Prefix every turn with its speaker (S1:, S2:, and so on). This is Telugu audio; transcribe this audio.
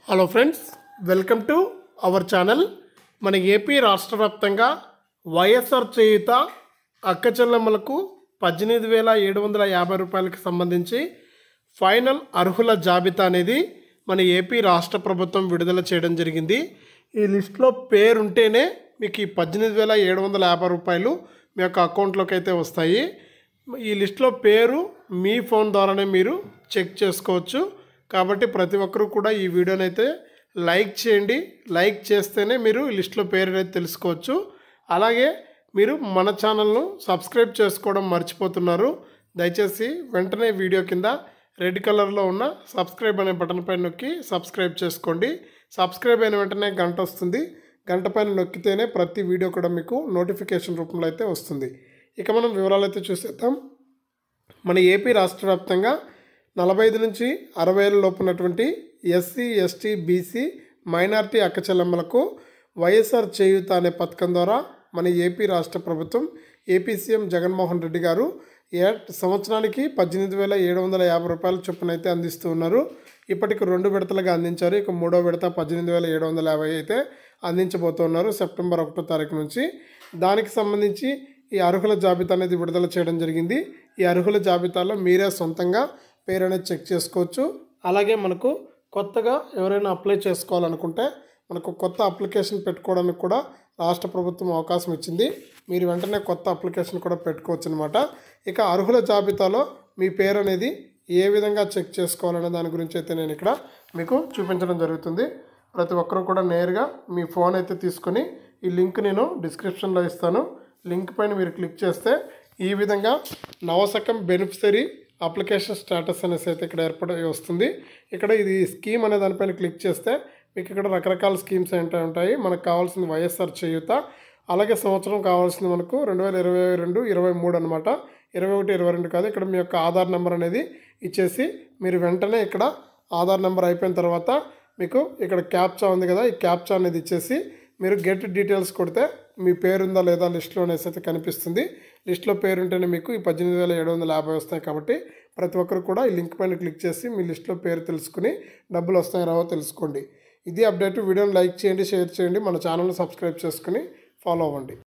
S1: hello friends welcome to our channel మన ఏపీ రాష్ట్ర వ్యాప్తంగా వైఎస్ఆర్ చేయుత అక్క చెల్లెమ్మలకు పద్దెనిమిది వేల ఏడు వందల యాభై రూపాయలకు సంబంధించి ఫైనల్ అర్హుల జాబితా అనేది మన ఏపీ రాష్ట్ర ప్రభుత్వం విడుదల చేయడం జరిగింది ఈ లిస్ట్లో పేరుంటేనే మీకు ఈ పద్దెనిమిది వేల ఏడు వందల యాభై రూపాయలు మీ యొక్క అకౌంట్లోకి అయితే వస్తాయి ఈ లిస్ట్లో పేరు మీ ఫోన్ ద్వారానే మీరు చెక్ చేసుకోవచ్చు కాబట్టి ప్రతి ఒక్కరూ కూడా ఈ వీడియోని అయితే లైక్ చేయండి లైక్ చేస్తేనే మీరు ఈ లిస్ట్లో పేరు అనేది తెలుసుకోవచ్చు అలాగే మీరు మన ఛానల్ను సబ్స్క్రైబ్ చేసుకోవడం మర్చిపోతున్నారు దయచేసి వెంటనే వీడియో కింద రెడ్ కలర్లో ఉన్న సబ్స్క్రైబ్ అనే బటన్ పైన నొక్కి సబ్స్క్రైబ్ చేసుకోండి సబ్స్క్రైబ్ అయిన వెంటనే గంట వస్తుంది గంట పైన నొక్కితేనే ప్రతి వీడియో కూడా మీకు నోటిఫికేషన్ రూపంలో అయితే వస్తుంది ఇక మనం వివరాలు అయితే చూసేద్దాం మన ఏపీ రాష్ట్ర వ్యాప్తంగా నలభై ఐదు నుంచి అరవై ఏళ్ళ లోపు ఉన్నటువంటి ఎస్సీ ఎస్టీ బీసీ మైనార్టీ అక్కచెల్లెమ్మలకు వైఎస్ఆర్ చేయూత అనే పథకం ద్వారా మన ఏపీ రాష్ట్ర ప్రభుత్వం ఏపీ సీఎం జగన్మోహన్ రెడ్డి గారు ఏ సంవత్సరానికి పద్దెనిమిది వేల ఏడు వందల యాభై రూపాయల చొప్పున అయితే అందిస్తూ ఉన్నారు ఇప్పటికి రెండు విడతలుగా అందించారు ఇక మూడో విడత పద్దెనిమిది వేల ఏడు వందల యాభై అయితే అందించబోతున్నారు సెప్టెంబర్ ఒకటో తారీఖు నుంచి దానికి సంబంధించి ఈ అర్హుల జాబితా అనేది విడుదల చేయడం జరిగింది ఈ అర్హుల జాబితాలో మీరే సొంతంగా పేరు అనేది చెక్ చేసుకోవచ్చు అలాగే మనకు కొత్తగా ఎవరైనా అప్లై చేసుకోవాలనుకుంటే మనకు కొత్త అప్లికేషన్ పెట్టుకోవడానికి కూడా రాష్ట్ర ప్రభుత్వం అవకాశం ఇచ్చింది మీరు వెంటనే కొత్త అప్లికేషన్ కూడా పెట్టుకోవచ్చు అనమాట ఇక అర్హుల జాబితాలో మీ పేరు అనేది ఏ విధంగా చెక్ చేసుకోవాలనే దాని గురించి అయితే నేను ఇక్కడ మీకు చూపించడం జరుగుతుంది ప్రతి ఒక్కరూ కూడా నేరుగా మీ ఫోన్ అయితే తీసుకొని ఈ లింక్ నేను డిస్క్రిప్షన్లో ఇస్తాను లింక్ పైన మీరు క్లిక్ చేస్తే ఈ విధంగా నవసకం బెనిఫిషరీ అప్లికేషన్ స్టేటస్ అనేసి అయితే ఇక్కడ ఏర్పడి వస్తుంది ఇక్కడ ఇది స్కీమ్ అనే దానిపైన క్లిక్ చేస్తే మీకు ఇక్కడ రకరకాల స్కీమ్స్ ఏంటో ఉంటాయి మనకు కావాల్సింది వైఎస్ఆర్ చేయూత అలాగే సంవత్సరం కావాల్సింది మనకు రెండు వేల ఇరవై రెండు ఇరవై మూడు అనమాట ఇరవై ఒకటి ఇరవై రెండు కాదు ఇక్కడ మీ యొక్క ఆధార్ నెంబర్ అనేది ఇచ్చేసి మీరు వెంటనే ఇక్కడ ఆధార్ నెంబర్ అయిపోయిన తర్వాత మీకు ఇక్కడ క్యాప్చా ఉంది కదా ఈ క్యాప్చా అనేది ఇచ్చేసి మీరు గెట్ డీటెయిల్స్ కొడితే మీ పేరు ఉందా లేదా లిస్ట్లో అనేసి అయితే కనిపిస్తుంది లిస్ట్లో పేరు ఉంటేనే మీకు ఈ పద్దెనిమిది వేల ఏడు వందల యాభై వస్తాయి కాబట్టి ప్రతి ఒక్కరు కూడా ఈ లింక్ పైన క్లిక్ చేసి మీ లిస్ట్లో పేరు తెలుసుకుని డబ్బులు వస్తాయో రావో తెలుసుకోండి ఇది అప్డేట్ వీడియోని లైక్ చేయండి షేర్ చేయండి మన ఛానల్ని సబ్స్క్రైబ్ చేసుకుని ఫాలో అవ్వండి